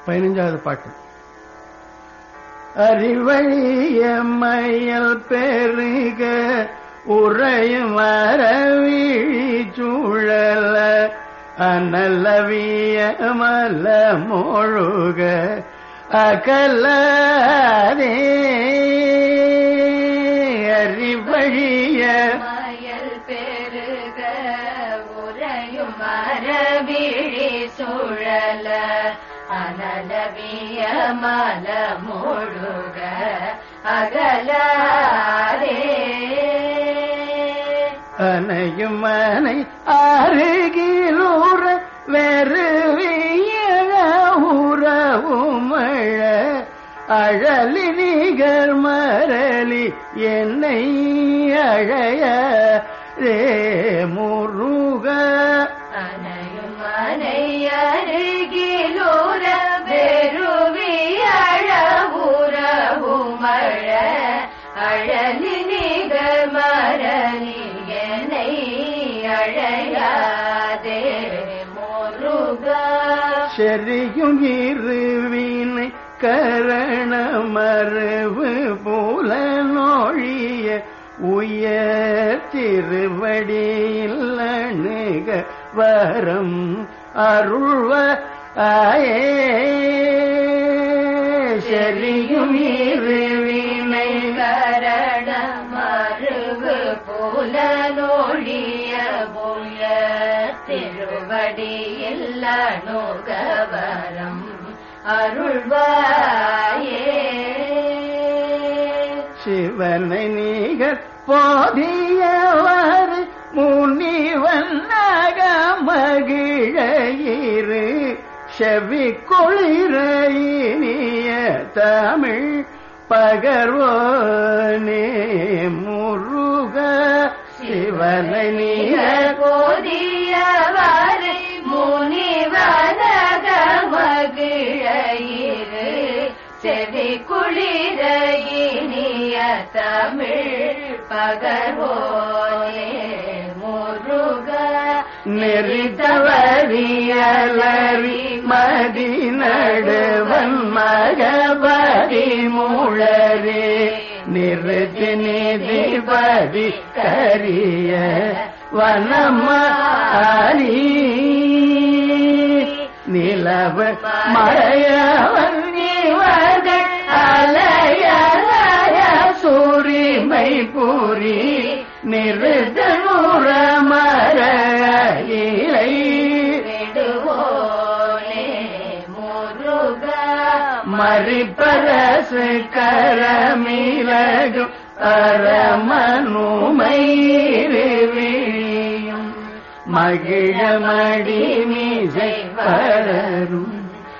பதினஞ்சாவது பாட்டு அறிவழிய மையல் பெருக உறையும் வரவிழி சூழல அனலவிய மல மொழுக அகலாதே அறிவழிய மயல் பெருக உறையும் மரவிழி சுழல அனலவிய மல முழுக அகலாரே அணையும் மனை அருகிலூர வெறுவியழ உறவுமழ அழலி நிகர் மரளி என்னை அழைய ரே முருக அனையும் மனை அருகிலூர வெறுவி அழவுறவுமழ அழலி நிகர் மரணி என்னை அழையாதே முருகா செறியும் இருவினை கரண மரபு போல நோழிய உயர் திருவடியில் அணுக வரம் அருள்வ ஆயே செறியும் இருவினை கரண மருவு போல நோழிய போய திருவடியில் அணுகவரம் அருள்வாயே சிவனை நீகர் போதியவர் முனிவன் மகிழையிரு செவி குளிர இனிய தமிழ் பகர்வோனே முருக சிவனை நீகர் போதியவாறு முனிவனக மகிழையிரு செவி குளிர இனிய தமிழ் பகர்வோனே முருக நெறித்தவரியலறி மதி நடுவன் மகபதி மூளரே நிறுத்தி நிதிபதி கரிய வனமாரி நிலவு மறையவன் இவர்கள் அலைய சூரிமை பூரி நிறுத்தூர மறையிலை விடுவோனே முருக மறிப்பரசு கரமிலகும் அறமனுமையும் மகிழமடி மீசை பலரும்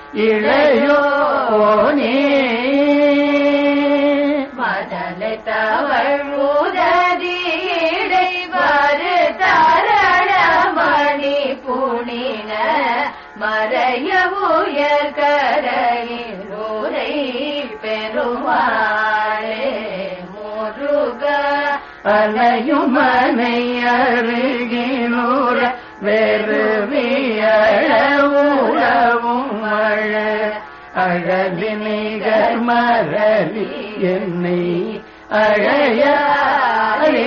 இளையோனே மதலை தவள் உதவியடை வரு தரணமணி புனின மறைய உயர் கரையில் ஊரை பெருமாளே முருக அலையும் மனை அருகினூர வேறு உறவும் மழ அழலி நிகர் மரளி என்னை அழையாரே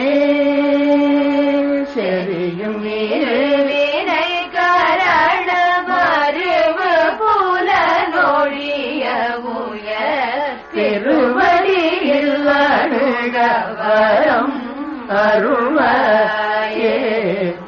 செறியும் நீரு வினை கரண மருவு புல நொழிய உயர் திருவடியில் அணுக வரம் அருள்வாயே